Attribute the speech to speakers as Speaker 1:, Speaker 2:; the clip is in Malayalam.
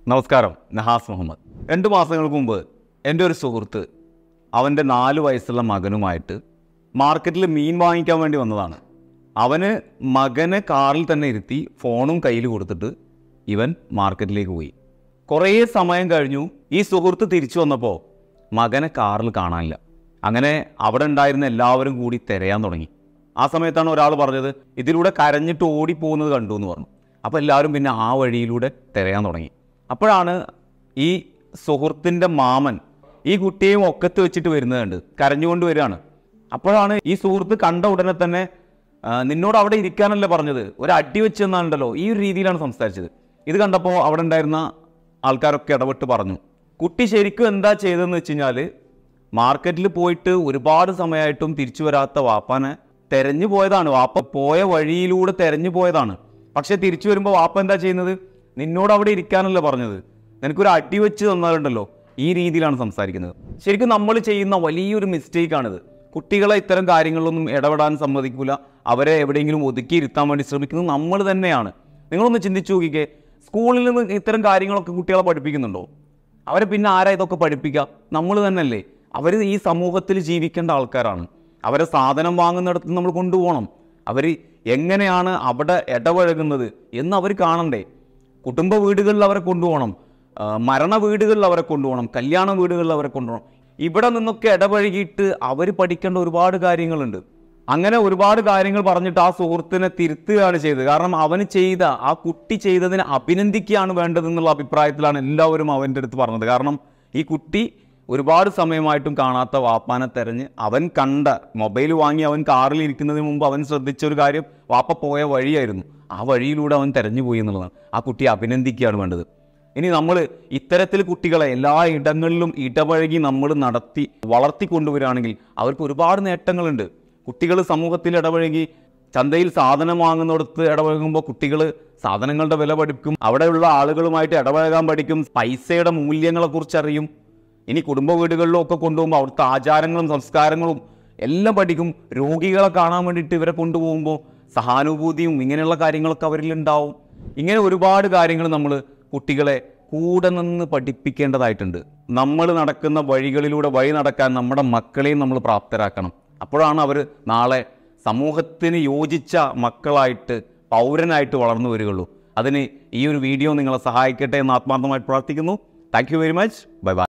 Speaker 1: നമസ്കാരം നഹാസ് മുഹമ്മദ് രണ്ട് മാസങ്ങൾക്ക് മുമ്പ് എൻ്റെ ഒരു സുഹൃത്ത് അവൻ്റെ നാല് വയസ്സുള്ള മകനുമായിട്ട് മാർക്കറ്റിൽ മീൻ വാങ്ങിക്കാൻ വേണ്ടി വന്നതാണ് അവന് മകനെ കാറിൽ തന്നെ ഇരുത്തി ഫോണും കയ്യിൽ കൊടുത്തിട്ട് ഇവൻ മാർക്കറ്റിലേക്ക് പോയി കുറേ സമയം കഴിഞ്ഞു ഈ സുഹൃത്ത് തിരിച്ചു വന്നപ്പോൾ മകനെ കാറിൽ കാണാനില്ല അങ്ങനെ അവിടെ ഉണ്ടായിരുന്ന എല്ലാവരും കൂടി തിരയാൻ തുടങ്ങി ആ സമയത്താണ് ഒരാൾ പറഞ്ഞത് ഇതിലൂടെ കരഞ്ഞിട്ട് ഓടിപ്പോകുന്നത് കണ്ടു എന്ന് പറഞ്ഞു അപ്പോൾ എല്ലാവരും പിന്നെ ആ വഴിയിലൂടെ തിരയാൻ തുടങ്ങി അപ്പോഴാണ് ഈ സുഹൃത്തിൻ്റെ മാമൻ ഈ കുട്ടിയെയും ഒക്കത്ത് വെച്ചിട്ട് വരുന്നത് കണ്ട് കരഞ്ഞുകൊണ്ട് വരികയാണ് അപ്പോഴാണ് ഈ സുഹൃത്ത് കണ്ട ഉടനെ തന്നെ ആ, നിന്നോട് അവിടെ ഇരിക്കാനല്ല പറഞ്ഞത് ഒരു അടി വെച്ച് തന്നാലുണ്ടല്ലോ ഈ ഒരു രീതിയിലാണ് സംസാരിച്ചത് ഇത് കണ്ടപ്പോൾ അവിടെ ഉണ്ടായിരുന്ന ആൾക്കാരൊക്കെ ഇടപെട്ട് പറഞ്ഞു കുട്ടി ശരിക്കും എന്താ ചെയ്തതെന്ന് വെച്ച് കഴിഞ്ഞാൽ മാർക്കറ്റിൽ പോയിട്ട് ഒരുപാട് സമയമായിട്ടും തിരിച്ചു വരാത്ത വാപ്പാനെ തെരഞ്ഞു പോയതാണ് വാപ്പ പോയ വഴിയിലൂടെ തെരഞ്ഞു പോയതാണ് പക്ഷെ തിരിച്ചു വരുമ്പോൾ വാപ്പ എന്താ ചെയ്യുന്നത് നിന്നോട് അവിടെ ഇരിക്കാനല്ല പറഞ്ഞത് നിനക്കൊരു അടി വെച്ച് തന്നാലുണ്ടല്ലോ ഈ രീതിയിലാണ് സംസാരിക്കുന്നത് ശരിക്കും നമ്മൾ ചെയ്യുന്ന വലിയൊരു മിസ്റ്റേക്കാണിത് കുട്ടികളെ ഇത്തരം കാര്യങ്ങളിലൊന്നും ഇടപെടാൻ സമ്മതിക്കില്ല അവരെ എവിടെയെങ്കിലും ഒതുക്കി ഇരുത്താൻ വേണ്ടി ശ്രമിക്കുന്നത് നമ്മൾ തന്നെയാണ് നിങ്ങളൊന്ന് ചിന്തിച്ചു നോക്കിക്കേ സ്കൂളിൽ നിന്ന് ഇത്തരം കാര്യങ്ങളൊക്കെ കുട്ടികളെ പഠിപ്പിക്കുന്നുണ്ടോ അവരെ പിന്നെ ആരാ ഇതൊക്കെ പഠിപ്പിക്കുക നമ്മൾ തന്നെയല്ലേ അവർ ഈ സമൂഹത്തിൽ ജീവിക്കേണ്ട ആൾക്കാരാണ് അവരെ സാധനം വാങ്ങുന്നിടത്ത് നമ്മൾ കൊണ്ടുപോകണം അവർ എങ്ങനെയാണ് അവിടെ ഇടപഴകുന്നത് എന്ന് അവർ കാണണ്ടേ കുടുംബ വീടുകളിൽ അവരെ കൊണ്ടുപോകണം ആ, മരണ വീടുകളിൽ അവരെ കൊണ്ടുപോകണം കല്യാണ വീടുകളിൽ അവരെ കൊണ്ടുപോകണം ഇവിടെ നിന്നൊക്കെ ഇടപഴകിയിട്ട് അവർ പഠിക്കേണ്ട ഒരുപാട് കാര്യങ്ങളുണ്ട് അങ്ങനെ ഒരുപാട് കാര്യങ്ങൾ പറഞ്ഞിട്ട് ആ സുഹൃത്തിനെ തിരുത്തുകയാണ് ചെയ്തത് കാരണം അവന് ചെയ്ത ആ കുട്ടി ചെയ്തതിനെ അഭിനന്ദിക്കുകയാണ് വേണ്ടതെന്നുള്ള അഭിപ്രായത്തിലാണ് എല്ലാവരും അവൻ്റെ അടുത്ത് പറഞ്ഞത് കാരണം ഈ കുട്ടി ഒരുപാട് സമയമായിട്ടും കാണാത്ത വാപ്പാനെ തെരഞ്ഞ് അവൻ കണ്ട മൊബൈൽ വാങ്ങി അവൻ കാറിൽ ഇരിക്കുന്നതിന് മുമ്പ് അവൻ ശ്രദ്ധിച്ച ഒരു കാര്യം വാപ്പ പോയ വഴിയായിരുന്നു ആ വഴിയിലൂടെ അവൻ തെരഞ്ഞു പോയി എന്നുള്ളതാണ് ആ കുട്ടിയെ അഭിനന്ദിക്കുകയാണ് വേണ്ടത് ഇനി നമ്മൾ ഇത്തരത്തിൽ കുട്ടികളെ എല്ലാ ഇടങ്ങളിലും ഇടപഴകി നമ്മൾ നടത്തി വളർത്തിക്കൊണ്ടുവരികയാണെങ്കിൽ അവർക്ക് ഒരുപാട് നേട്ടങ്ങളുണ്ട് കുട്ടികൾ സമൂഹത്തിൽ ഇടപഴകി ചന്തയിൽ സാധനം വാങ്ങുന്നിടത്ത് ഇടപഴകുമ്പോൾ കുട്ടികൾ സാധനങ്ങളുടെ വില പഠിക്കും അവിടെയുള്ള ആളുകളുമായിട്ട് ഇടപഴകാൻ പഠിക്കും പൈസയുടെ മൂല്യങ്ങളെക്കുറിച്ച് അറിയും ഇനി കുടുംബ വീടുകളിലും ഒക്കെ കൊണ്ടുപോകുമ്പോൾ അവിടുത്തെ ആചാരങ്ങളും സംസ്കാരങ്ങളും എല്ലാം പഠിക്കും രോഗികളെ കാണാൻ വേണ്ടിയിട്ട് ഇവരെ കൊണ്ടുപോകുമ്പോൾ സഹാനുഭൂതിയും ഇങ്ങനെയുള്ള കാര്യങ്ങളൊക്കെ അവരിലുണ്ടാവും ഇങ്ങനെ ഒരുപാട് കാര്യങ്ങൾ നമ്മൾ കുട്ടികളെ കൂടെ നിന്ന് പഠിപ്പിക്കേണ്ടതായിട്ടുണ്ട് നമ്മൾ നടക്കുന്ന വഴികളിലൂടെ വഴി നടക്കാൻ നമ്മുടെ മക്കളെയും നമ്മൾ പ്രാപ്തരാക്കണം അപ്പോഴാണ് അവർ നാളെ സമൂഹത്തിന് യോജിച്ച മക്കളായിട്ട് പൗരനായിട്ട് വളർന്നു വരികയുള്ളൂ അതിന് ഈ ഒരു വീഡിയോ നിങ്ങളെ സഹായിക്കട്ടെ എന്ന് ആത്മാർത്ഥമായിട്ട് പ്രാർത്ഥിക്കുന്നു thank you very much bye by